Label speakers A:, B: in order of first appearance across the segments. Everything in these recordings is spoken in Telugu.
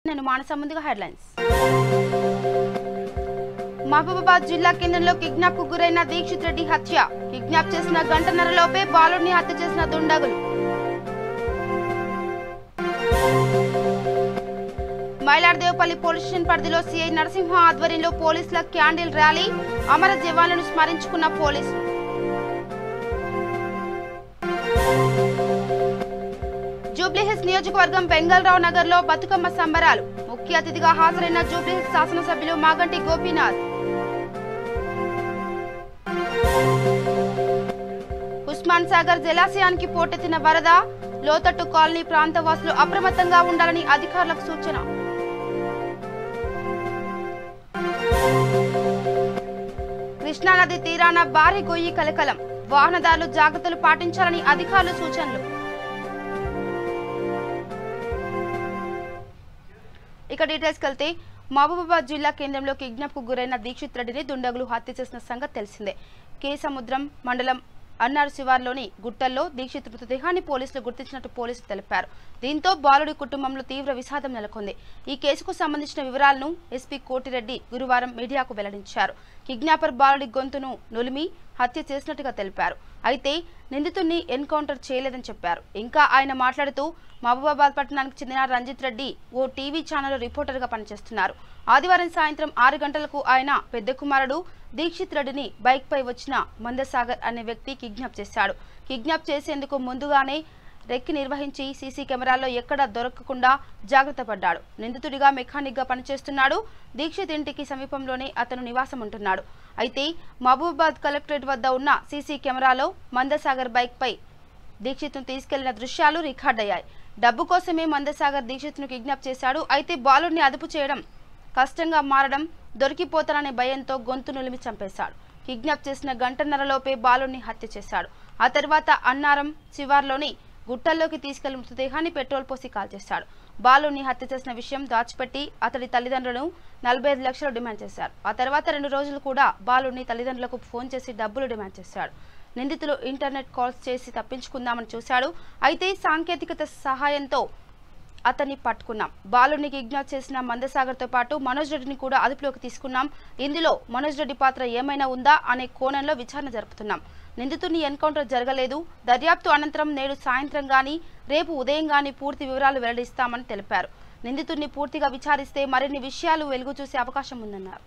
A: నేను మానస ముందుగా హెడ్లైన్స్ మహబూబాబాద్ జిల్లా కేంద్రంలో కిడ్నాప్ కు గురైన దీక్షిత్ రెడ్డి హత్య కిడ్నాప్ చేసిన గంటన్నరలోపే బాలుడిని హత్య చేసిన దుండగులు మైలార్దేవపల్లి పోలీస్ స్టేషన్ పరిధిలో సిఐ నరసింహ ఆధ్వర్యంలో పోలీసుల క్యాండిల్ ర్యాలీ అమర జవాన్లను స్మరించుకున్న పోలీసులు జూబ్లీహిల్స్ నియోజకవర్గం బెంగళరావు నగర్ లో బతుకమ్మ సంబరాలు ముఖ్య అతిథిగా హాజరైన జూబ్లీహిల్స్ శాసనసభ్యులు మాగంటి గోపీనాథ్ ఉస్మాన్ సాగర్ జలాశయానికి పోటెత్తిన వరద లోతట్టు కాలనీ ప్రాంతవాసులు అప్రమత్తంగా ఉండాలని అధికారులకు సూచన కృష్ణానది తీరాన భారీ గొయ్యి కలకలం వాహనదారులు జాగ్రత్తలు పాటించాలని అధికారులు సూచనలు ఇక డీటెయిల్స్ వెళ్తే మహబూబాబాద్ జిల్లా కేంద్రంలో కిడ్నాప్ కు గురైన దీక్షిత్ రెడ్డిని దుండగులు హత్య చేసిన సంగతి తెలిసిందే కే సముద్రం మండలం అన్నారు శివార్లోని గుట్టల్లో దీక్షిత్ మృతదేహాన్ని పోలీసులు గుర్తించినట్టు పోలీసులు తెలిపారు దీంతో బాలుడి కుటుంబంలో తీవ్ర విషాదం నెలకొంది ఈ కేసుకు సంబంధించిన వివరాలను ఎస్పీ కోటిరెడ్డి గురువారం మీడియాకు వెల్లడించారు కిడ్నాపర్ బాలుడి గొంతును నులిమి హత్య చేసినట్టుగా తెలిపారు అయితే నిందితుడిని ఎన్కౌంటర్ చేయలేదని చెప్పారు ఇంకా ఆయన మాట్లాడుతూ మహబూబాబాద్ పట్టణానికి చెందిన రంజిత్ రెడ్డి ఓ టీవీ ఛానల్ రిపోర్టర్గా పనిచేస్తున్నారు ఆదివారం సాయంత్రం ఆరు గంటలకు ఆయన పెద్ద కుమారుడు దీక్షిత్ రెడ్డిని బైక్ పై వచ్చిన మందసాగర్ అనే వ్యక్తి కిడ్నాప్ చేశాడు కిడ్నాప్ చేసేందుకు ముందుగానే రెక్కి నిర్వహించి సీసీ కెమెరాల్లో ఎక్కడా దొరకకుండా జాగ్రత్త పడ్డాడు నిందితుడిగా మెకానిక్ గా పనిచేస్తున్నాడు దీక్షిత్ ఇంటికి సమీపంలోనే అతను నివాసం ఉంటున్నాడు అయితే మహబూబాబాద్ కలెక్టరేట్ వద్ద ఉన్న సీసీ కెమెరాలో మందసాగర్ బైక్ పై దీక్షిత్ను తీసుకెళ్లిన దృశ్యాలు రికార్డయ్యాయి డబ్బు కోసమే మందసాగర్ దీక్షిత్ను కిడ్నాప్ చేశాడు అయితే బాలుడిని అదుపు చేయడం కష్టంగా మారడం దొరికిపోతాననే భయంతో గొంతు నులిమి చంపేశాడు కిడ్నాప్ చేసిన గంటన్నరలోపే బాలుడిని హత్య చేశాడు ఆ తర్వాత అన్నారం శివార్లోని గుట్టల్లోకి తీసుకెళ్లి మృతదేహాన్ని పెట్రోల్ పోసి కాల్చేశాడు బాలుని హత్య చేసిన విషయం దాచిపెట్టి అతడి తల్లిదండ్రులను నలభై ఐదు లక్షలు డిమాండ్ చేశారు ఆ తర్వాత రెండు రోజులు కూడా బాలుని తల్లిదండ్రులకు ఫోన్ చేసి డబ్బులు డిమాండ్ చేశాడు నిందితులు ఇంటర్నెట్ కాల్స్ చేసి తప్పించుకుందామని చూశాడు అయితే సాంకేతికత సహాయంతో అతన్ని పట్టుకున్నాం బాలుని కిడ్నాప్ చేసిన మందసాగర్తో పాటు మనోజ్ రెడ్డిని కూడా అదుపులోకి తీసుకున్నాం ఇందులో మనోజ్ రెడ్డి పాత్ర ఏమైనా ఉందా అనే కోణంలో విచారణ జరుపుతున్నాం నిందితుడిని ఎన్కౌంటర్ జరగలేదు దర్యాప్తు అనంతరం నేడు సాయంత్రం గాని రేపు ఉదయం గాని పూర్తి వివరాలు వెల్లడిస్తామని తెలిపారు నిందితుడిని పూర్తిగా విచారిస్తే మరిన్ని విషయాలు వెలుగు చూసే అవకాశం ఉందన్నారు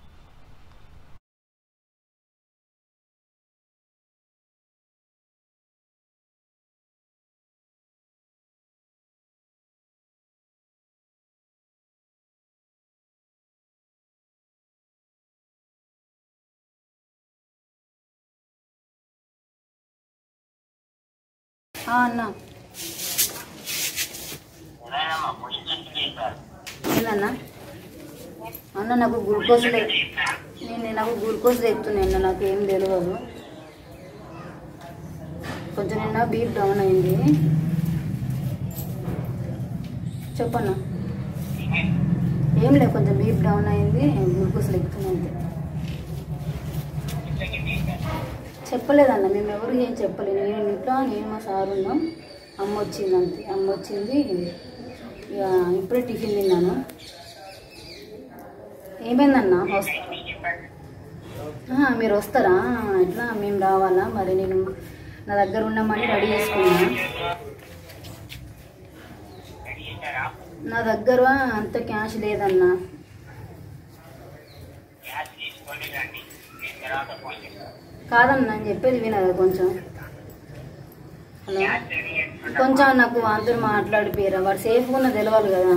B: ఆ, అన్న ఏందన్నా అన్న నాకు గ్లూకోజ్ లే నేను నాకు గ్లూకోజ్ లేపుతున్నాయి అన్న నాకు ఏం తెలియదు కొంచెం నిన్న బీప్ డౌన్ అయింది చెప్పన్నా ఏం లేదు కొంచెం బీప్ డౌన్ అయింది గ్లూకోజ్ లేపుతున్నా అంతే చెప్పలేదన్న మేము ఎవరు ఏం చెప్పలేదు నేను ఇంట్లో నేను మా సార్ ఉన్నాం అమ్మ వచ్చింది అంతే అమ్మ వచ్చింది ఇక ఇప్పుడే టిఫిన్ తిన్నాను ఏమైందన్న హౌస్ ఆహా, మీరు వస్తారా ఎట్లా మేము రావాలా మరి నేను నా దగ్గర ఉన్నామని రెడీ చేసుకున్నా నా దగ్గర అంత క్యాష్ లేదన్నా కాదన్నా నేను చెప్పేది వినదా కొంచెం హలో కొంచెం నాకు అందరూ మాట్లాడిపోయారా వాడు సేఫ్గా ఉన్న తెలవాలి కదా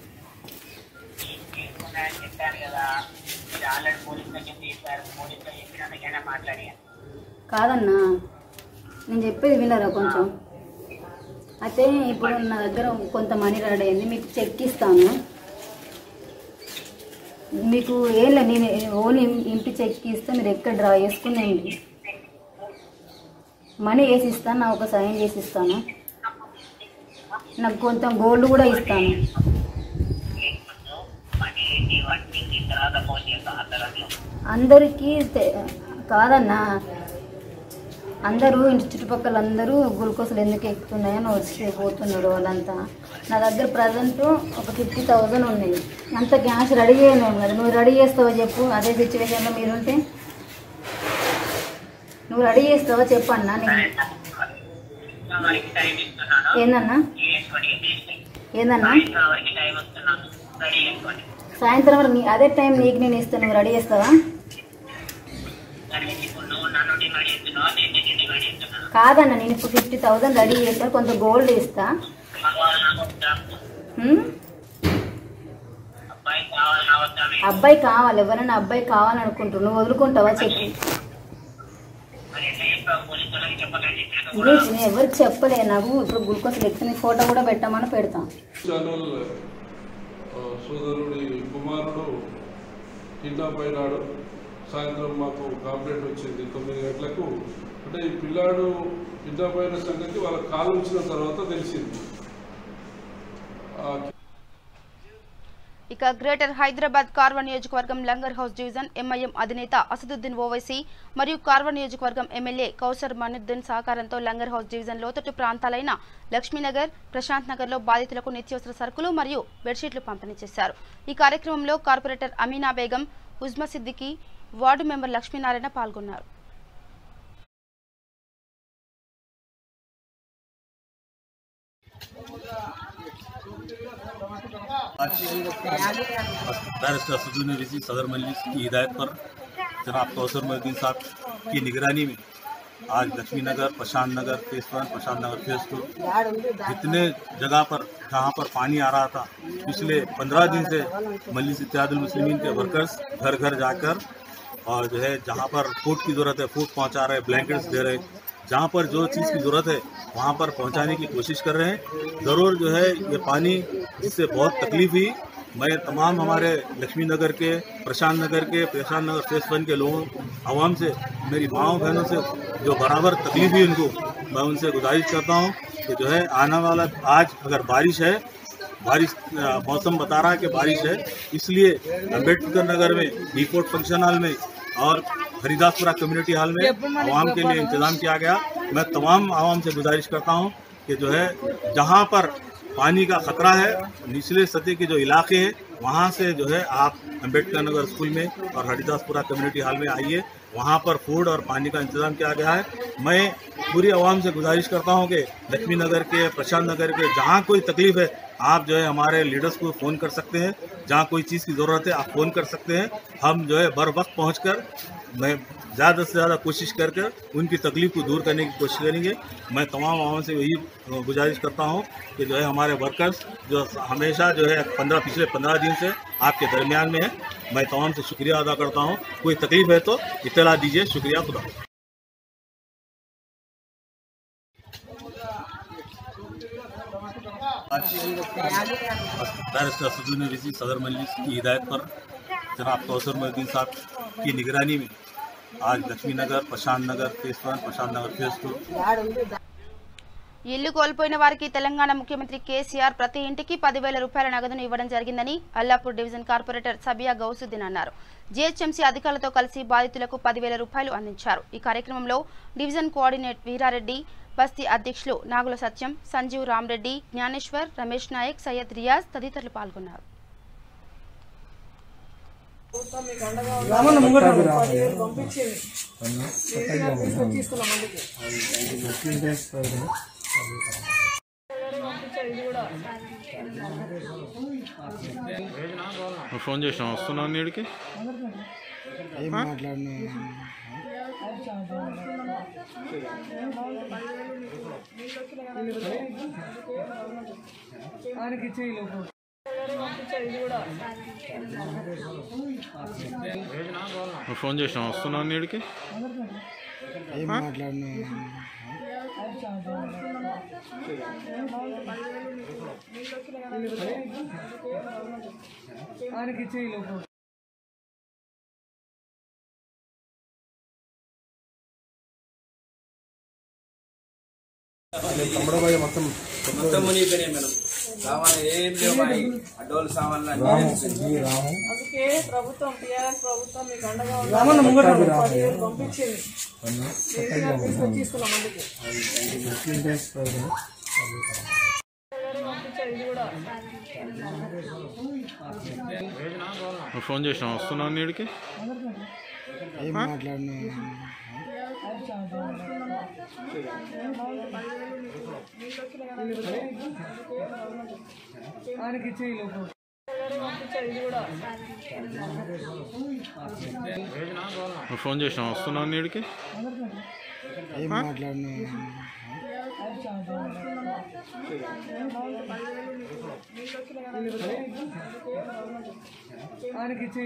B: కాదన్నా నేను చెప్పేది వినరా కొంచెం అయితే ఇప్పుడు నా దగ్గర కొంత మనీ రెడీ అయింది మీకు చెక్ ఇస్తాను మీకు ఏం లేదు నేను ఓన్లీ ఇంటి చెక్ ఇస్తే మీరు ఎక్కడ డ్రా చేసుకునేయండి మనీ వేసి ఇస్తాను నా ఒక సైన్ చేసి ఇస్తాను నాకు కొంత గోల్డ్ కూడా ఇస్తాను అందరికీ తె- కాదన్నా అందరూ ఇంటి చుట్టుపక్కల అందరూ గ్లూకోజ్లు ఎందుకు ఎక్కుతున్నాయని వచ్చి పోతున్నారు వాళ్ళంతా నా దగ్గర ప్రజెంట్ ఒక ఫిఫ్టీ థౌజండ్ ఉన్నాయి అంత క్యాష్ రెడీ చేయలేము కదా నువ్వు రెడీ చేస్తావా చెప్పు అదే సిచ్యువేషన్లో మీరుంటే నువ్వు రెడీ చేస్తావా చెప్పు అన్న నీకు
C: వారికి టైం ఇస్తున్నాను
B: ఏందన్నా
C: చేసుకోండి
B: ఏందన్నా
C: వారికి టైం వస్తున్నాను రెడీ చేసుకోండి
B: సాయంత్రం వరకు నీ- అదే టైం నీకు నేను ఇస్తాను నువ్వు రెడీ చేస్తావా
C: కానీ ఇప్పుడు నువ్వు నన్ను డిమాండ్ చేస్తున్నావు నేను నిన్ను డిమాండ్ చేస్తున్నాను
B: కాదన్న నేను ఇప్పుడు ఫిఫ్టీ థౌజండ్ రెడీ చేస్తాను కొంత గోల్డ్ ఇస్తా
C: కావాలన్నా వద్దా
B: హ్మ్?
C: అబ్బాయి కావాలన్నా వద్దా మీకు?
B: అబ్బాయి కావాలి ఎవరైనా అబ్బాయి కావాలనుకుంటున్నావు నువ్వు వదులుకుంటావా చెప్పు
C: మరి ఎట్లా చెప్పావు పోలీసు వాళ్ళకి చెప్పకండి చెప్పాక కూడా
B: నేను నేను ఎవరికి చెప్పలే నాకు ఇప్పుడు గ్లూకోజ్ లెక్క నీ ఫోటో కూడా పెట్టమని పెడతాం
D: ఛానల్ ఆ, సోదరుడి కుమారుడు కిడ్నాప్ అయినాడు సాయంత్రం మాకు కంప్లైంట్ వచ్చింది తొమ్మిది గంటలకు అంటే ఈ పిల్లాడు కిడ్నాప్ అయిన సంగతి వాళ్ళ కాలు వచ్చిన తర్వాత తెలిసింది ఆ
A: ఇక గ్రేటర్ హైదరాబాద్ కార్వా నియోజకవర్గం లంగర్ హౌస్ డివిజన్ ఎంఐఎం అధినేత అసదుద్దీన్ ఓవైసీ మరియు కార్వా నియోజకవర్గం ఎమ్మెల్యే కౌసర్ మనుద్దీన్ సహకారంతో లంగర్ హౌస్ డివిజన్ లోతట్టు ప్రాంతాలైన లక్ష్మీనగర్ ప్రశాంత్ నగర్లో బాధితులకు నిత్యావసర సరుకులు మరియు బెడ్షీట్లు పంపిణీ చేశారు ఈ కార్యక్రమంలో corporator Amina Begum Uzma Siddiqui ward member Lakshminarayana పాల్గొన్నారు
E: बैरिस्टर सदुन रिजी सदर मजलिस की हिदायत पर जनाब कौसर मोहद्दीन साहब की निगरानी में आज Lakshmi Nagar Prashant Nagar phase one Prashant Nagar phase two जितने जगह पर जहाँ पर पानी आ रहा था पिछले पंद्रह दिन से मजलिस इत्यादुल मुस्लिमीन के वर्कर्स घर घर जाकर और जो है जहाँ पर फूड की ज़रूरत है फूड पहुँचा रहे ब्लैंकेट्स दे रहे जहाँ पर जो चीज़ की ज़रूरत है वहाँ पर पहुँचाने की कोशिश कर रहे हैं ज़रूर जो है ये पानी जिससे बहुत तकलीफ हुई मैं तमाम हमारे लक्ष्मी नगर के प्रशांत नगर के प्रशांत नगर फेस वन के लोगों आवाम से मेरी माओ बहनों से जो बराबर तकलीफ हुई उनको मैं उनसे गुजारिश करता हूँ कि जो है आने वाला आज अगर बारिश है बारिश अ, मौसम बता रहा है कि बारिश है इसलिए अम्बेडकर नगर में डीपोर्ट फंक्शन हॉल में और हरिदासपुरा कम्युनिटी हॉल में आवाम के लिए इंतज़ाम किया गया मैं तमाम आवाम से गुजारिश करता हूँ कि जो है जहाँ पर पानी का खतरा है निचले सतह के जो इलाके हैं वहाँ से जो है आप अम्बेडकर नगर स्कूल में और हरिदासपुरा कम्युनिटी हॉल में आइए वहाँ पर फूड और पानी का इंतजाम किया गया है मैं पूरी आवाम से गुजारिश करता हूँ कि लक्ष्मी नगर के प्रशांत नगर के जहाँ कोई तकलीफ है आप जो है हमारे लीडर्स को फ़ोन कर सकते हैं जहाँ कोई चीज़ की ज़रूरत है आप फ़ोन कर सकते हैं हम जो है बर वक्त पहुँच कर मैं ज़्यादा से ज़्यादा कोशिश कर कर उनकी तकलीफ को दूर करने की कोशिश करेंगे मैं तमाम आवाम से यही अ, गुजारिश करता हूँ कि जो है हमारे वर्कर्स जो हमेशा जो है पंद्रह पिछले पंद्रह दिन से आपके दरमियान में है मैं तमाम से शुक्रिया अदा करता हूँ कोई तकलीफ है तो इतला दीजिए शुक्रिया खुदा हाफ़िज़। आज बैरिस्टर सदुन रिजी सदर मजलिस की हिदायत पर जनाब कौसर मोहद्दीन साहब की निगरानी में आज Lakshmi Nagar Prashant Nagar phase one Prashant Nagar phase two
A: ఇల్లు కోల్పోయిన వారికి తెలంగాణ ముఖ్యమంత్రి కేసీఆర్ ప్రతి ఇంటికి పదివేల రూపాయల నగదును ఇవ్వడం జరిగిందని అల్లాపూర్ డివిజన్ కార్పొరేటర్ సబియా గౌసుద్దీన్ అన్నారు జీహెచ్ఎంసీ అధికారులతో కలిసి బాధితులకు పదివేల రూపాయలు అందించారు ఈ కార్యక్రమంలో డివిజన్ కోఆర్డినేట్ వీరారెడ్డి బస్తీ అధ్యక్షులు నాగుల సత్యం సంజీవ్ రామ్రెడ్డి జ్ఞానేశ్వర్ రమేష్ నాయక్ సయ్యద్ రియాజ్ తదితరులు పాల్గొన్నారు
F: నువ్వు ఫోన్ చేసినా వస్తున్నావు నీడికి నువ్వు ఫోన్ చేసినా వస్తున్నావు నీడికి
G: మొత్తం మునిగిపోయినాయి మేడం సామాన్ ఏం లేవు మా అడ్డోలు సామాన్లు అన్నీ
H: అందుకే ప్రభుత్వం టీఆర్ఎస్ ప్రభుత్వం మీకు అండగా ఉంది పదివేలు పంపించింది కేసీఆర్ తీసుకొచ్చి ఇస్తున్నాం అందుకే పంపించారు పంపించా ఇది కూడా
F: నువ్వు ఫోన్ చేసినావు వస్తున్నావు నీడికి
H: ఆయనకి ఇచ్చి పంపించా ఇది కూడా
F: నువ్వు ఫోన్ చేసినావు వస్తున్నావు నీడికి
H: ఆయనకి ఇచ్చి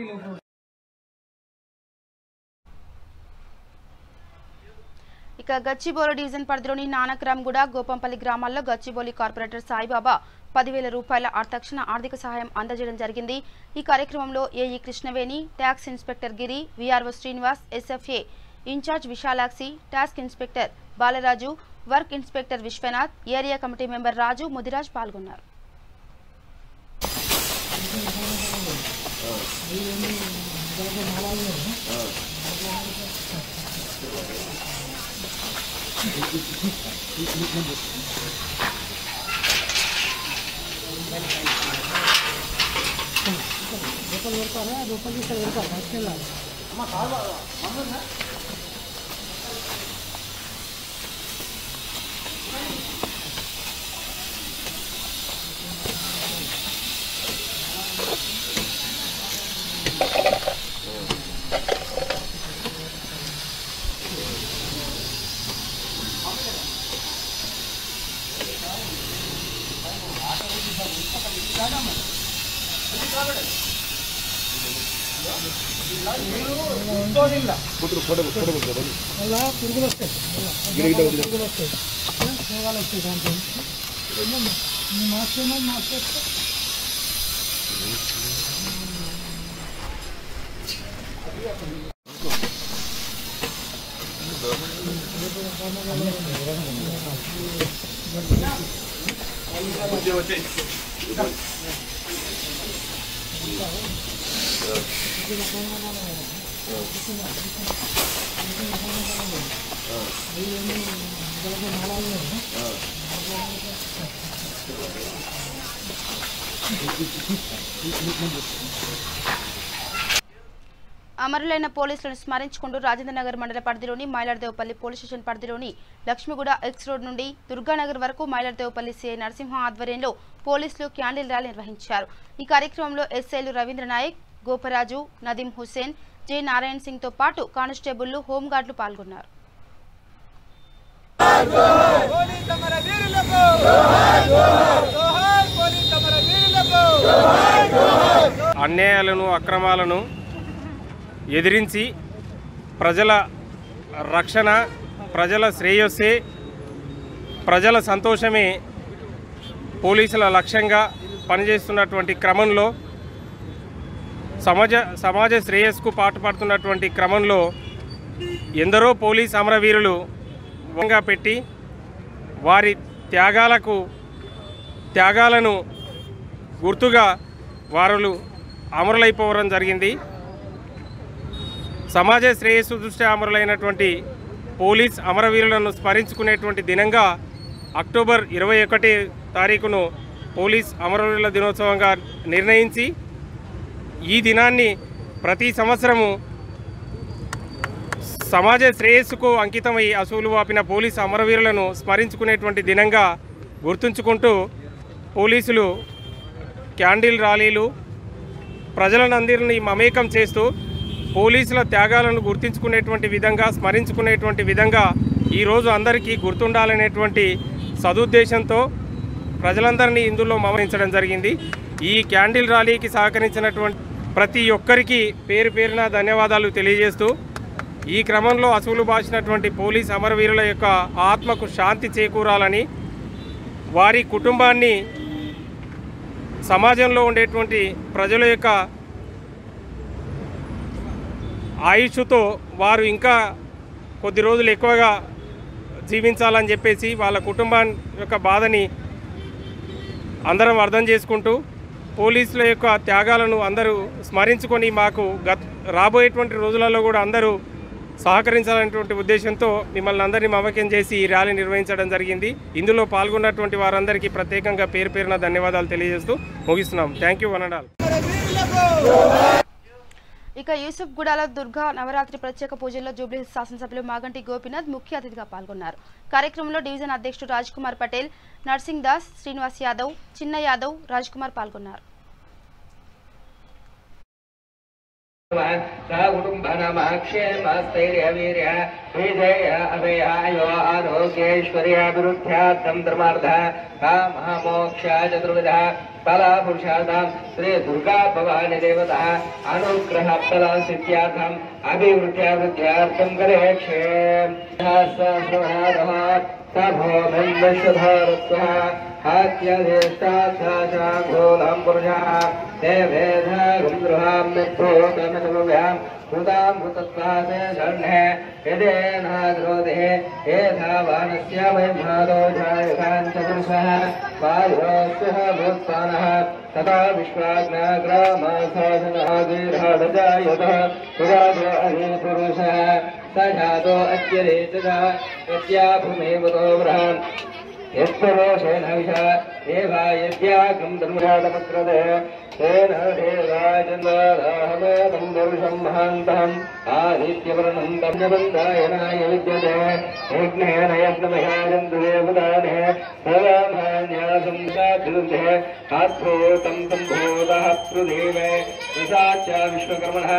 A: ఇక గచ్చిబౌలి డివిజన్ పరిధిలోని నానక్రామ్గూడ గోపంపల్లి గ్రామాల్లో గచ్చిబౌలి కార్పొరేటర్ సాయిబాబా పదివేల రూపాయల ఆ తక్షణ ఆర్థిక సహాయం అందజేయడం జరిగింది ఈ కార్యక్రమంలో AE Krishnaveni tax inspector Giri VRO Srinivas SFA incharge Vishalakshi task inspector Balaraju work inspector Vishwanath area committee member Raju Mudiraj పాల్గొన్నారు అమరులైన పోలీసులను స్మరించుకుంటూ రాజేంద్రనగర్ మండల పరిధిలోని మైలార్దేవపల్లి పోలీస్ స్టేషన్ పరిధిలోని లక్ష్మిగూడ ఎక్స్ రోడ్ నుండి దుర్గానగర్ వరకు మైలార్దేవపల్లి సిఐ నరసింహ ఆధ్వర్యంలో పోలీసులు క్యాండిల్ ర్యాలీ నిర్వహించారు ఈ కార్యక్రమంలో ఎస్ఐలు రవీంద్ర నాయక్ గోపరాజు నదీం హుస్సేన్ జె నారాయణ్ సింగ్ తో పాటు కానిస్టేబుళ్లు హోంగార్డులు పాల్గొన్నారు
I: అన్యాయాలను అక్రమాలను ఎదిరించి ప్రజల రక్షణ ప్రజల శ్రేయస్సే ప్రజల సంతోషమే పోలీసుల లక్ష్యంగా పనిచేస్తున్నటువంటి క్రమంలో సమాజ సమాజ శ్రేయస్కు పాటుపడుతున్నటువంటి క్రమంలో ఎందరో పోలీస్ అమరవీరులు వంగా పెట్టి వారి త్యాగాలకు త్యాగాలను గుర్తుగా వారులు అమరులైపోవడం జరిగింది సమాజ శ్రేయస్సు దృష్ట్యా అమరులైనటువంటి పోలీస్ అమరవీరులను స్మరించుకునేటువంటి దినంగా అక్టోబర్ ఇరవై ఒకటి తారీఖును పోలీస్ అమరవీరుల దినోత్సవంగా నిర్ణయించి ఈ దినాన్ని ప్రతి సంవత్సరము సమాజ శ్రేయస్సుకు అంకితమై అసూలు వాపిన పోలీసు అమరవీరులను స్మరించుకునేటువంటి దినంగా గుర్తుంచుకుంటూ పోలీసులు క్యాండిల్ ర్యాలీలు ప్రజలనందరినీ మమేకం చేస్తూ పోలీసుల త్యాగాలను గుర్తించుకునేటువంటి విధంగా స్మరించుకునేటువంటి విధంగా ఈరోజు అందరికీ గుర్తుండాలనేటువంటి సదుద్దేశంతో ప్రజలందరినీ ఇందులో మమరించడం జరిగింది ఈ క్యాండిల్ ర్యాలీకి సహకరించినటువంటి ప్రతి ఒక్కరికి పేరు పేరున ధన్యవాదాలు తెలియజేస్తూ ఈ క్రమంలో అసూలు బాసినటువంటి పోలీస్ అమరవీరుల యొక్క ఆత్మకు శాంతి చేకూరాలని వారి కుటుంబాన్ని సమాజంలో ఉండేటువంటి ప్రజల యొక్క ఆయుష్తో వారు ఇంకా కొద్ది రోజులు ఎక్కువగా జీవించాలని చెప్పేసి వాళ్ళ కుటుంబం యొక్క బాధని అందరం అర్థం చేసుకుంటూ పోలీసుల యొక్క త్యాగాలను అందరూ స్మరించుకొని మాకు గత రాబోయేటువంటి రోజులలో కూడా అందరూ సహకరించాలనేటువంటి ఉద్దేశంతో మిమ్మల్ని అందరినీ మమక్యం చేసి ఈ ర్యాలీ నిర్వహించడం జరిగింది ఇందులో పాల్గొన్నటువంటి వారందరికీ ప్రత్యేకంగా పేరు పేరున ధన్యవాదాలు తెలియజేస్తూ ముగిస్తున్నాం థ్యాంక్ యూ వనడాల్
A: ఇక యూసుఫ్ గూడాల దుర్గా నవరాత్రి ప్రత్యేక పూజల్లో జూబ్లీ శాసనసభ్యులు మాగంటి గోపీనాథ్ ముఖ్య అతిథిగా పాల్గొన్నారు కార్యక్రమంలో డివిజన్ అధ్యక్షుడు రాజ్ కుమార్ పటేల్ నర్సింగ్ దాస్ శ్రీనివాస్ యాదవ్ చిన్న యాదవ్ రాజ్ కుమార్ పాల్గొన్నారు
J: कुटुम्बनमाक्षेमस्थैर्यवीर्य विजय अभयायो आरोग्यैश्वर्याभिवृद्ध्यार्थं धर्मार्थ कामोक्ष चतुर्विधः फलपुरुषार्थं श्री दुर्गा भवानी देवता अनुग्रह फल सिद्ध्यार्थम् अभिवृद्ध्यावृद्ध्यार्थं करेक्षे सहस्रनाथः सभो बिम्बशधरत्वः हात्यधेष्टाध्याशाङ्गोलं पुरुषः ते वेधगुं गृहां निभूतमसमव्यां कृतां कृतत्वासे शर्णे यदेन ग्रोधे एधावानस्य वैभादो जायकान् चतुर्षः वायोस्यः भूत्सानः तथा विश्वाग्नाग्रामशासनादिर्हडजायतः पुरादो अधिपुरुषः स जातो अत्यरेतः यस्याभूमेवतो बृहन् यत्परोषेण विषा देवा यद्यागं धर्मराटपत्रदे तेन देवाचन्द्राहमेतं दर्शं महान्तम् आदित्यवर्णं तम्यबन्धायनाय विद्यते यज्ञेन यज्ञमहाजन्तुदेवदाने सर्वमान्यासं साक्षिदुर्धे आत्मोतं सम्भूतः पृथिवे प्रसाच्च विश्वकर्मणः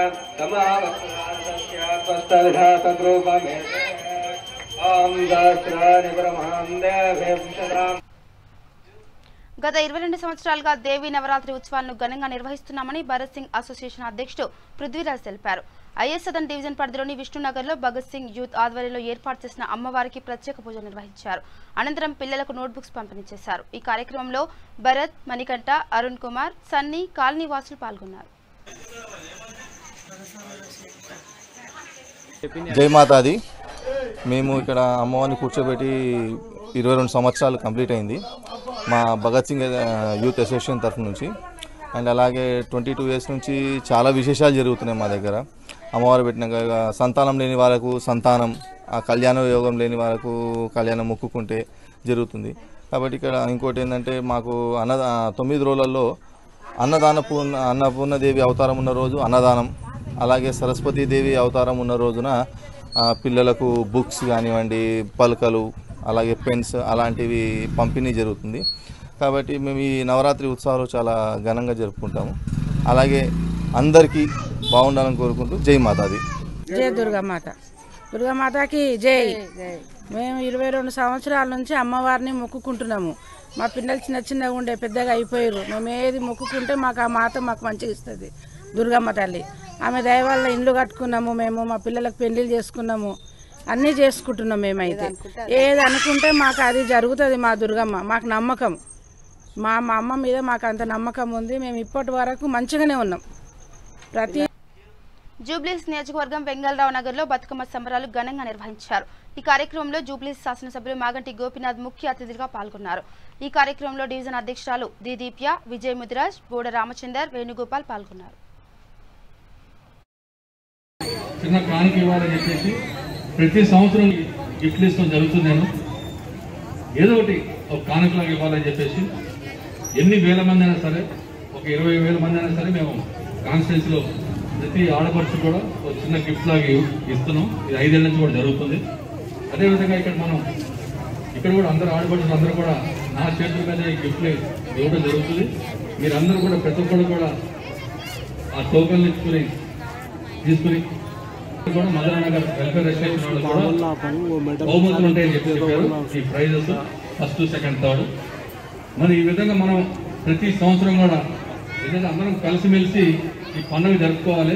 J: समावस्तविधातद्रूपमे ॐ सहस्राणि परमहां देवें शताम्
A: గత ఇరవై రెండు సంవత్సరాలుగా దేవి నవరాత్రి ఉత్సవాలను ఘనంగా నిర్వహిస్తున్నామని భరత్ సింగ్ అసోసియేషన్ అధ్యక్షుడు పృథ్వీరాజ్ తెలిపారు ఐఎస్ సదన్ డివిజన్ పరిధిలోని విష్ణునగర్లో భగత్ సింగ్ యూత్ ఆధ్వర్యంలో ఏర్పాటు చేసిన అమ్మవారికి ప్రత్యేక పూజలు నిర్వహించారు అనంతరం పిల్లలకు నోట్బుక్స్ పంపిణీ చేశారు ఈ కార్యక్రమంలో భరత్ మణికంఠ అరుణ్ కుమార్ సన్నీ కాలనీ వాసులు పాల్గొన్నారు
K: జై మాతాది మేము ఇక్కడ అమ్మవారిని కూర్చోబెట్టి ఇరవై రెండు సంవత్సరాలు కంప్లీట్ అయింది మా భగత్ సింగ్ ఆ, యూత్ అసోసియేషన్ తరఫు నుంచి అండ్ అలాగే ట్వంటీ టూ ఇయర్స్ నుంచి చాలా విశేషాలు జరుగుతున్నాయి మా దగ్గర అమ్మవారు పెట్టినాక ఇక సంతానం లేని వాళ్ళకు సంతానం ఆ కళ్యాణ యోగం లేని వాళ్ళకు కళ్యాణం మొక్కుకుంటే జరుగుతుంది కాబట్టి ఇక్కడ ఇంకోటి ఏంటంటే మాకు అన్న తొమ్మిది రోజులలో అన్నదాన పూర్ణ అన్నపూర్ణదేవి అవతారం ఉన్న రోజు అన్నదానం అలాగే సరస్వతీదేవి అవతారం ఉన్న రోజున ఆ, పిల్లలకు బుక్స్ కానివ్వండి పలకలు అలాగే పెన్స్ అలాంటివి పంపిణీ జరుగుతుంది కాబట్టి మేము ఈ నవరాత్రి ఉత్సవాలు చాలా ఘనంగా జరుపుకుంటాము అలాగే అందరికీ బాగుండాలని కోరుకుంటూ జై మాతాది
L: జై దుర్గామాత దుర్గామాతకి జై మేము ఇరవై రెండు సంవత్సరాల నుంచి అమ్మవారిని మొక్కుకుంటున్నాము మా పిల్లలు చిన్న చిన్నగా ఉండే పెద్దగా అయిపోయారు మేము ఏది మొక్కుకుంటే మాకు ఆ మాత మాకు మంచిగా ఇస్తుంది దుర్గమ్మ తల్లి ఆమె దయ వల్ల ఇండ్లు కట్టుకున్నాము మేము మా పిల్లలకు పెళ్లిళ్ళు చేసుకున్నాము అన్నీ చేసుకుంటున్నాం మేమైతే ఏది అనుకుంటే మాకు అది జరుగుతుంది మా దుర్గమ్మ మాకు నమ్మకం మా మా అమ్మ మీద మాకు అంత నమ్మకం ఉంది మేము ఇప్పటి వరకు మంచిగానే ఉన్నాం ప్రతి
A: జూబ్లీస్ నియోజకవర్గం వెంగళరావు నగర్లో బతుకమ్మ సంబరాలు ఘనంగా నిర్వహించారు ఈ కార్యక్రమంలో జూబ్లీస్ శాసనసభ్యులు మాగంటి గోపినాథ్ ముఖ్య అతిథిగా పాల్గొన్నారు ఈ కార్యక్రమంలో డివిజన్ అధ్యక్షురాలు దిదీప్య విజయ్ ముదిరాజ్ బోడ రామచందర్ వేణుగోపాల్ పాల్గొన్నారు
M: చిన్న కానుక ఇవ్వాలని చెప్పేసి ప్రతి సంవత్సరం గిఫ్ట్లు ఇస్తాం జరుగుతుంది నేను ఏదో ఒకటి ఒక కానుకలాగా ఇవ్వాలని చెప్పేసి ఎన్ని వేల మంది అయినా సరే ఒక ఇరవై వేల మంది అయినా సరే మేము కాన్స్టిట్యున్సీలో ప్రతి ఆడపడుచు కూడా ఒక చిన్న గిఫ్ట్ లాగా ఇవ్- ఇస్తున్నాం ఇది ఐదేళ్ల నుంచి కూడా జరుగుతుంది అదేవిధంగా ఇక్కడ మనం ఇక్కడ కూడా అందరు ఆడపడుచులు అందరూ కూడా నా చేతుల మీద ఈ గిఫ్ట్లు ఇవ్వడం జరుగుతుంది మీరందరూ కూడా ప్రతి ఒక్కరు కూడా ఆ టోకన్లు ఇచ్చుకుని తీసుకుని కూడా మదన నగర్ వెల్ఫేర్ అసోసియేషన్ వాళ్ళు కూడా బహుమతులు ఉంటాయని చెప్పి చెప్పారు ఈ ప్రైజెస్ ఫస్ట్ సెకండ్ థర్డ్ మరి ఈ విధంగా మనం ప్రతి సంవత్సరం కూడా ఏదైతే అందరం కలిసిమెలిసి ఈ పండుగ జరుపుకోవాలి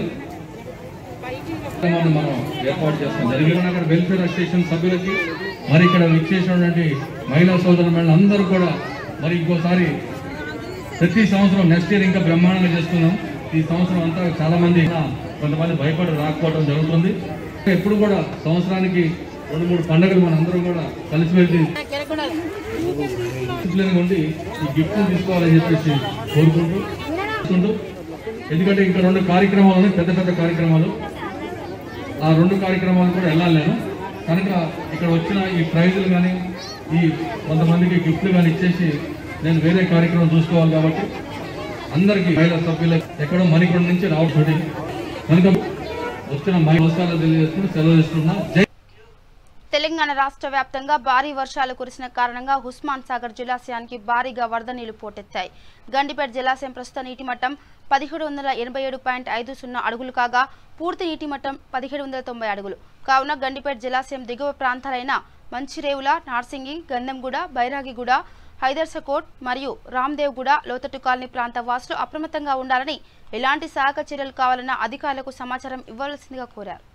M: మనం మనం ఏర్పాటు చేస్తాం జరిగిన నగర్ వెల్ఫేర్ అసోసియేషన్ సభ్యులకి మరి ఇక్కడ విచ్చేసినటువంటి మహిళా సోదరులు అందరూ కూడా మరి ఇంకోసారి ప్రతి సంవత్సరం నెక్స్ట్ ఇయర్ ఇంకా బ్రహ్మాండంగా చేస్తున్నాం ఈ సంవత్సరం అంతా చాలా మంది కొంతమంది భయపడి రాకపోవడం జరుగుతుంది ఎప్పుడు కూడా సంవత్సరానికి రెండు మూడు పండుగలు మన అందరం కూడా కలిసిమెలిసి డిసిప్లిన్ ఉండి ఈ గిఫ్ట్ తీసుకోవాలని చెప్పేసి కోరుకుంటూ కోరుకుంటూ ఎందుకంటే ఇంకా రెండు కార్యక్రమాలు ఉన్నాయి పెద్ద పెద్ద కార్యక్రమాలు ఆ రెండు కార్యక్రమాలు కూడా వెళ్ళాలి నేను కనుక ఇక్కడ వచ్చిన ఈ ప్రైజులు కానీ ఈ కొంతమందికి గిఫ్ట్లు కానీ ఇచ్చేసి నేను వేరే కార్యక్రమం చూసుకోవాలి కాబట్టి అందరికీ మహిళా సభ్యులకు ఎక్కడో మణికొండ నుంచి రావడం కనుక వచ్చిన మహిళ నమస్కారాలు తెలియజేసుకుని సెలవు ఇస్తున్నా జై
A: తెలంగాణ రాష్ట్ర వ్యాప్తంగా భారీ వర్షాలు కురిసిన కారణంగా హుస్మాన్ సాగర్ జలాశయానికి భారీగా వరద నీళ్లు పోటెత్తాయి గండిపేట జలాశయం ప్రస్తుత నీటి మట్టం పదిహేడు వందల ఎనభై ఏడు పాయింట్ ఐదు సున్నా అడుగులు కాగా పూర్తి నీటి మట్టం పదిహేడు వందల తొంభై అడుగులు కావున గండిపేట జలాశయం దిగువ ప్రాంతాలైన మంచిరేవుల నార్సింగి గంధంగూడ బైరాగిగూడ హైదర్సకోట్ మరియు రామ్దేవ్గూడ లోతట్టు కాలనీ ప్రాంత వాసులు అప్రమత్తంగా ఉండాలని ఎలాంటి సహాయక చర్యలు కావాలన్న అధికారులకు సమాచారం ఇవ్వాల్సిందిగా కోరారు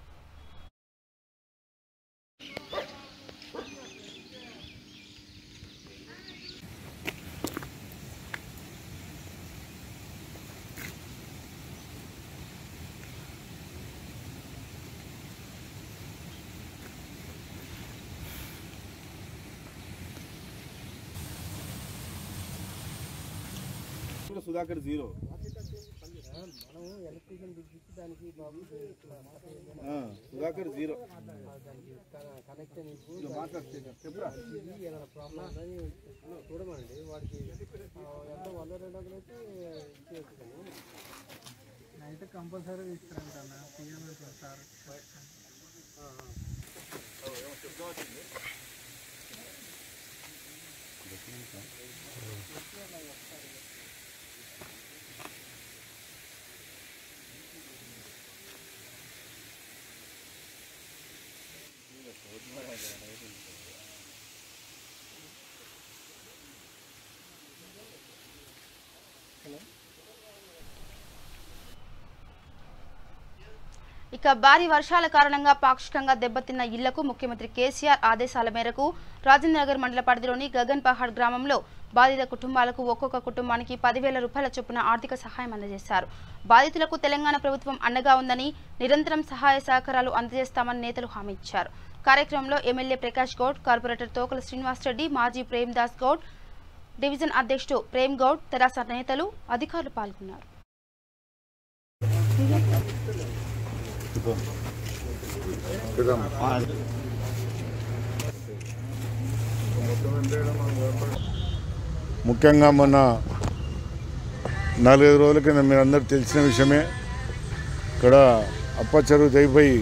N: సుధాకర్ జీరో ఆ, సుధాకర్ జీరో ఇదిగో మాట్లాడు చెప్పురా
O: చూడమండి వాడికి ఎంత వంద రెండు వందలు అయితే అయితే కంపల్సరీ ఇస్తారంట తీయమంటారు సార్
A: ఇక భారీ వర్షాల కారణంగా పాక్షికంగా దెబ్బతిన్న ఇళ్లకు ముఖ్యమంత్రి కేసీఆర్ ఆదేశాల మేరకు రాజేంద్రనగర్ మండల పరిధిలోని గగన్ పహాడ్ గ్రామంలో బాధిత కుటుంబాలకు ఒక్కొక్క కుటుంబానికి పదివేల రూపాయల చొప్పున ఆర్థిక సహాయం అందజేశారు బాధితులకు తెలంగాణ ప్రభుత్వం అండగా ఉందని నిరంతరం సహాయ సహకారాలు అందజేస్తామని నేతలు హామీ ఇచ్చారు కార్యక్రమంలో ఎమ్మెల్యే ప్రకాష్ గౌడ్ కార్పొరేటర్ తోకల శ్రీనివాస్ రెడ్డి మాజీ ప్రేమ్దాస్ గౌడ్ డివిజన్ అధ్యక్షుడు ప్రేమ్ గౌడ్ తెరాస నేతలు అధికారులు పాల్గొన్నారు
N: ముఖ్యంగా మొన్న నాలుగైదు రోజుల కింద మీరందరూ తెలిసిన విషయమే ఇక్కడ అప్పచెరువు తెగిపోయి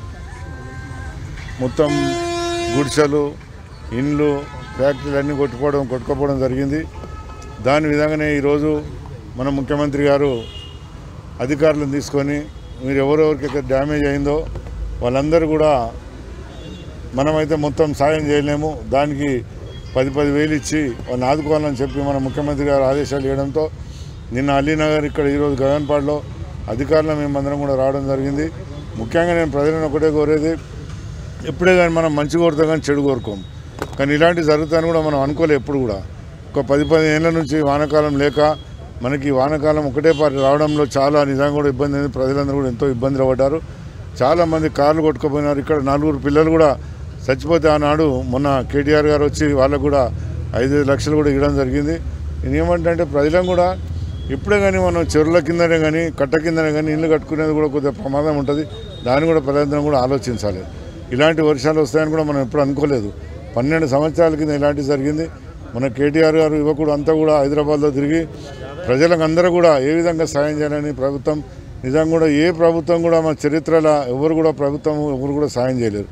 N: మొత్తం గుడిసెలు ఇండ్లు ఫ్యాక్టరీలు అన్నీ కొట్టుకోవడం కొట్టుకోపోవడం జరిగింది దాని విధంగానే ఈరోజు మన ముఖ్యమంత్రి గారు అధికారులను తీసుకొని మీరు ఎవరెవరికి డ్యామేజ్ అయిందో వాళ్ళందరూ కూడా మనమైతే మొత్తం సాయం చేయలేము దానికి పది పది వేలు ఇచ్చి వాళ్ళని ఆదుకోవాలని చెప్పి మన ముఖ్యమంత్రి గారు ఆదేశాలు ఇవ్వడంతో నిన్న అలీనగర్ ఇక్కడ ఈరోజు గగన్పాడ్లో అధికారులు మేమందరం కూడా రావడం జరిగింది ముఖ్యంగా నేను ప్రజలను ఒకటే కోరేది ఎప్పుడే కానీ మనం మంచి కోరుతాం కానీ చెడు కోరుకోం కానీ ఇలాంటివి జరుగుతాయని కూడా మనం అనుకోలే ఎప్పుడు కూడా ఒక పది పది ఏళ్ళ నుంచి వానాకాలం లేక మనకి వానాకాలం ఒకటే పారి రావడంలో చాలా నిజంగా కూడా ఇబ్బంది అయింది ప్రజలందరూ కూడా ఎంతో ఇబ్బందులు పడ్డారు చాలామంది కార్లు కొట్టుకుపోయినారు ఇక్కడ నలుగురు పిల్లలు కూడా చచ్చిపోతే ఆనాడు మొన్న కేటీఆర్ గారు వచ్చి వాళ్ళకు కూడా ఐదు లక్షలు కూడా ఇవ్వడం జరిగింది నేను ఏమంటే ప్రజలను కూడా ఇప్పుడే కానీ మనం చెరువుల కిందనే కానీ కట్ట కిందనే కానీ ఇల్లు కట్టుకునేది కూడా కొద్దిగా ప్రమాదం ఉంటుంది దాన్ని కూడా ప్రజలందరం కూడా ఆలోచించాలి ఇలాంటి వర్షాలు వస్తాయని కూడా మనం ఎప్పుడు అనుకోలేదు పన్నెండు సంవత్సరాల కింద ఇలాంటివి జరిగింది మన కేటీఆర్ గారు యువకుడు అంతా కూడా హైదరాబాద్లో తిరిగి ప్రజలకు అందరూ కూడా ఏ విధంగా సాయం చేయాలని ప్రభుత్వం నిజంగా కూడా ఏ ప్రభుత్వం కూడా మన చరిత్రలో ఎవరు కూడా ప్రభుత్వం ఎవరు కూడా సాయం చేయలేరు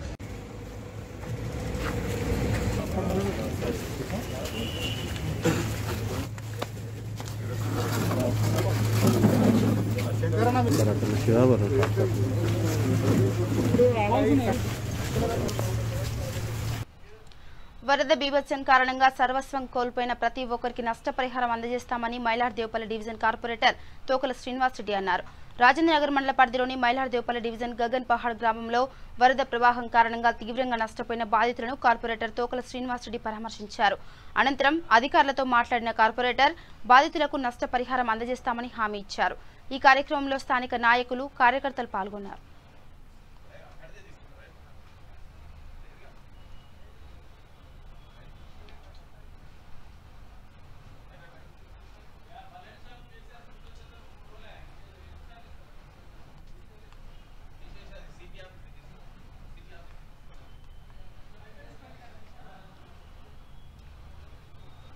A: వరద బీభత్సం కారణంగా సర్వస్వం కోల్పోయిన ప్రతి ఒక్కరికి నష్టపరిహారం అందజేస్తామని మైలార్దేవపల్లి డివిజన్ కార్పొరేటర్ తోకల శ్రీనివాస్ రెడ్డి అన్నారు రాజేంద్రనగర్ మండల పరిధిలోని మైలార్దేవపల్లి డివిజన్ గగన్ పహాడ్ గ్రామంలో వరద ప్రవాహం కారణంగా తీవ్రంగా నష్టపోయిన బాధితులను కార్పొరేటర్ తోకల శ్రీనివాస్ రెడ్డి పరామర్శించారు అనంతరం అధికారులతో మాట్లాడిన కార్పొరేటర్ బాధితులకు నష్టపరిహారం అందజేస్తామని హామీ ఇచ్చారు ఈ కార్యక్రమంలో స్థానిక నాయకులు కార్యకర్తలు పాల్గొన్నారు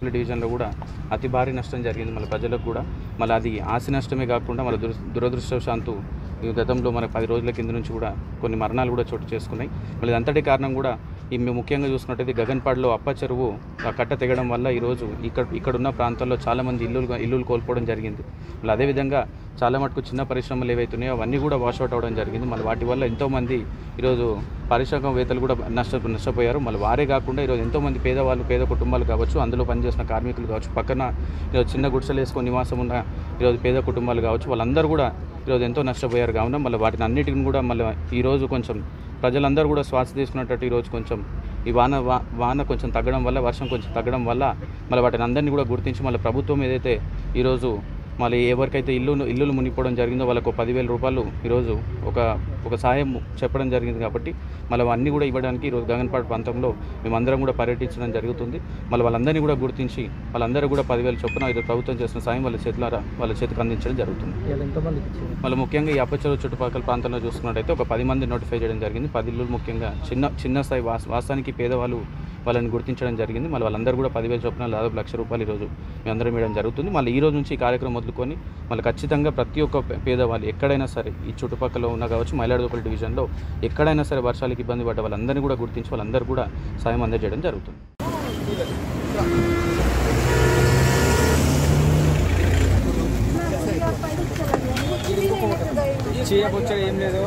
P: మైలాడుపల్లి డివిజన్లో కూడా అతి భారీ నష్టం జరిగింది మన ప్రజలకు కూడా మళ్ళీ అది ఆస్తి నష్టమే కాకుండా మన దుర దురదృష్టవశాంతు ఈ గతంలో మన పది రోజుల కింద నుంచి కూడా కొన్ని మరణాలు కూడా చోటు చేసుకున్నాయి మళ్ళీ అంతటి కారణం కూడా ఈ మేము ముఖ్యంగా చూసుకున్నట్టయితే గగన్పాడులో అప్ప చెరువు ఆ కట్ట తెగడం వల్ల ఈరోజు ఇక్కడ ఇక్కడున్న ప్రాంతాల్లో చాలామంది ఇల్లులు ఇల్లులు కోల్పోవడం జరిగింది మళ్ళీ అదేవిధంగా చాలా మటుకు చిన్న పరిశ్రమలు ఏవైతున్నాయో అవన్నీ కూడా వాషౌట్ అవ్వడం జరిగింది మళ్ళీ వాటి వల్ల ఎంతోమంది ఈరోజు పారిశ్రామికవేత్తలు కూడా నష్ట నష్టపోయారు మళ్ళీ వారే కాకుండా ఈరోజు ఎంతోమంది పేదవాళ్ళు పేద కుటుంబాలు కావచ్చు అందులో పనిచేసిన కార్మికులు కావచ్చు పక్కన ఈరోజు చిన్న గుడిసెలు వేసుకొని నివాసం ఉన్న ఈరోజు పేద కుటుంబాలు కావచ్చు వాళ్ళందరూ కూడా ఈరోజు ఎంతో నష్టపోయారు కావున మళ్ళీ వాటిని అన్నిటిని కూడా మళ్ళీ ఈరోజు కొంచెం ప్రజలందరూ కూడా శ్వాస తీసుకున్నట్టు ఈరోజు కొంచెం ఈ వాన వా- వాన కొంచెం తగ్గడం వల్ల వర్షం కొంచెం తగ్గడం వల్ల మళ్ళీ వాటిని అందరినీ కూడా గుర్తించి మళ్ళీ ప్రభుత్వం ఏదైతే ఈరోజు మళ్ళీ ఎవరికైతే ఇల్లు ఇల్లులు మునిగిపోవడం జరిగిందో వాళ్ళకు పదివేల రూపాయలు ఈరోజు ఒక ఒక సాయం చెప్పడం జరిగింది కాబట్టి మళ్ళీ అన్నీ కూడా ఇవ్వడానికి ఈరోజు గగన్పాడు ప్రాంతంలో మేమందరం కూడా పర్యటించడం జరుగుతుంది మళ్ళీ వాళ్ళందరినీ కూడా గుర్తించి వాళ్ళందరూ కూడా పదివేల చొప్పున ఈరోజు ప్రభుత్వం చేసిన సాయం వాళ్ళ చేతులారా వాళ్ళ చేతికి అందించడం జరుగుతుంది
O: ఇవాళ ఎంతమందికి ఇచ్చింది
P: మళ్ళీ ముఖ్యంగా ఈ అప్పచెరు చుట్టుపక్కల ప్రాంతంలో చూసుకున్నట్టయితే ఒక పది మంది నోటిఫై చేయడం జరిగింది పది ఇల్లులు ముఖ్యంగా చిన్న చిన్న స్థాయి వాస్ వాస్తవానికి పేదవాళ్ళు వాళ్ళని గుర్తించడం జరిగింది మళ్ళీ వాళ్ళందరూ కూడా పదివేల చొప్పున దాదాపు లక్ష రూపాయలు ఈరోజు మేమందరం ఇవ్వడం జరుగుతుంది మళ్ళీ ఈ రోజు నుంచి ఈ కార్యక్రమం మొదలుకొని మళ్ళీ ఖచ్చితంగా ప్రతి ఒక్క పే- పేదవాళ్ళు ఎక్కడైనా సరే ఈ చుట్టుపక్కల ఉన్న కావచ్చు మైలాడుపల్లి డివిజన్లో ఎక్కడైనా సరే వర్షాలకు ఇబ్బంది పడ్డ వాళ్ళందరినీ కూడా గుర్తించి వాళ్ళందరూ కూడా సాయం అందజేయడం జరుగుతుంది
O: చేయబొచ్చడం ఏం లేదు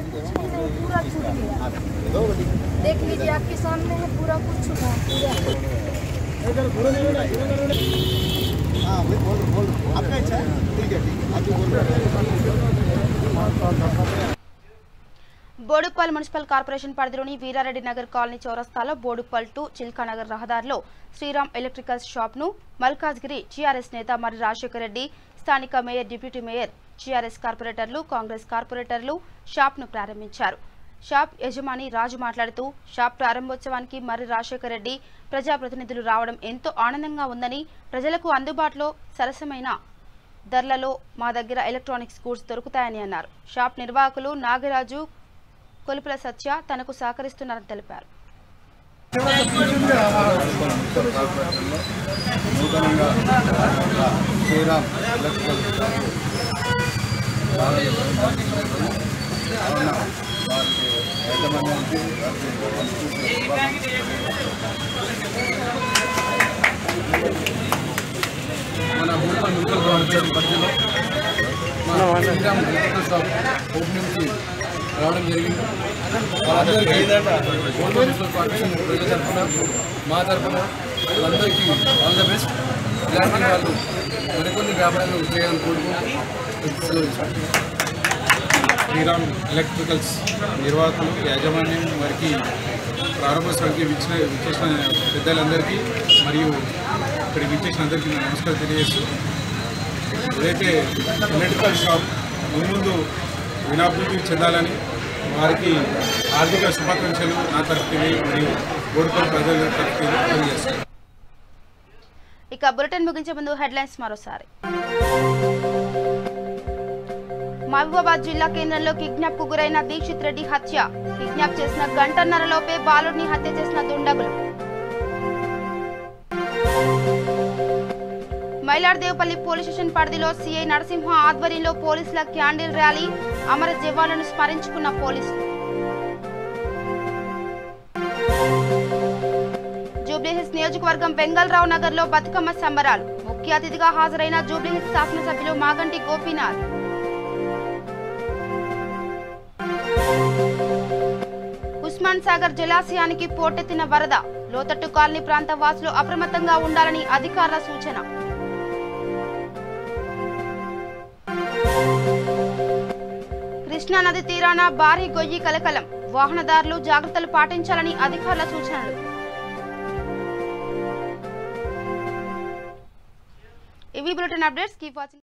Q: देख लीजिए आपके सामने है पूरा कुछ छुपा
A: బోడుప్పల్ మున్సిపల్ కార్పొరేషన్ పరిధిలోని వీరారెడ్డి నగర్ కాలనీ చౌరస్తాలో బోడుప్పల్ టు చిల్కానగర్ రహదారిలో శ్రీరామ్ ఎలక్ట్రికల్స్ షాప్ను మల్కాజ్గిరి టీఆర్ఎస్ నేత మరి రాజశేఖర రెడ్డి స్థానిక మేయర్ డిప్యూటీ మేయర్ టీఆర్ఎస్ కార్పొరేటర్లు కాంగ్రెస్ కార్పొరేటర్లు షాప్ను ప్రారంభించారు షాప్ యజమాని రాజు మాట్లాడుతూ షాప్ ప్రారంభోత్సవానికి మర్రి రాజశేఖర రెడ్డి ప్రజాప్రతినిధులు రావడం ఎంతో ఆనందంగా ఉందని ప్రజలకు అందుబాటులో సరసమైన ధరలలో మా దగ్గర ఎలక్ట్రానిక్స్ గూడ్స్ దొరుకుతాయని అన్నారు షాప్ నిర్వాహకులు నాగరాజు కొలుపుల సత్య తనకు సహకరిస్తున్నారని తెలిపారు
R: నూతనంగా శ్రీరామ్ ఎలక్ట్రికల్ కావున వారికి యాజమాన్యానికి
S: మన భూపాల్ మున్సిపల్ కార్పొరేషన్ పరిధిలో మన శ్రీరామ్ ఎలక్ట్రికల్ షాప్ ఓపెనింగ్కి రావడం జరిగింది వాళ్ళందరికీ భూపాల్ మున్సిపల్ కార్పొరేషన్ ప్రజల తరఫున మా తరఫున వాళ్ళందరికీ ఆల్ ద బెస్ట్ ఇలాంటి వాళ్ళు మరికొన్ని వ్యాపారాలు చేయాలని కోరుకుంటూ సెలవు తీసుకుంటున్నాను.
T: శ్రీరామ్ ఎలక్ట్రికల్స్ నిర్వాహకులు యాజమాన్యం వారికి ప్రారంభోత్సవానికి విచ్చిన విచ్చేసిన పెద్దలందరికీ మరియు ఇక్కడికి విచ్చేసిన అందరికీ నేను నమస్కారం తెలియజేస్తూ ఏదైతే ఎలక్ట్రికల్ షాప్ ముందు వినాభివృద్ధి చెందాలని వారికి ఆర్థిక శుభాకాంక్షలు నా తరఫున మరియు ఓడిపోయిన ప్రజల తరఫున తెలియజేస్తాను
A: ఇక బులెటిన్ ముగించే ముందు హెడ్లైన్స్ మరోసారి మహబూబాబాద్ జిల్లా కేంద్రంలో కిడ్నాప్ కు గురైన దీక్షిత్ రెడ్డి హత్య కిడ్నాప్ చేసిన గంటన్నరలోపే బాలుడిని హత్య చేసిన దుండగులు మైలార్దేవపల్లి పోలీస్ స్టేషన్ పరిధిలో సీఐ నరసింహ ఆధ్వర్యంలో పోలీసుల క్యాండిల్ ర్యాలీ అమర జవాన్లను స్మరించుకున్న పోలీసులు జూబ్లీహిల్స్ నియోజకవర్గం బెంగళరావు నగర్ లో బతుకమ్మ సంబరాలు ముఖ్య అతిథిగా హాజరైన జూబ్లీహిల్స్ శాసనసభ్యులు మాగంటి గోపీనాథ్ ఉస్మాన్ సాగర్ జలాశయానికి పోటెత్తిన వరద లోతట్టు కాలనీ ప్రాంత వాసులు అప్రమత్తంగా ఉండాలని అధికారుల సూచన కృష్ణా నది తీరాన భారీ గొయ్యి కలకలం వాహనదారులు జాగ్రత్తలు పాటించాలని అధికారుల సూచనలు ఇవి బులెటిన్ అప్డేట్స్ కీప్ వాచింగ్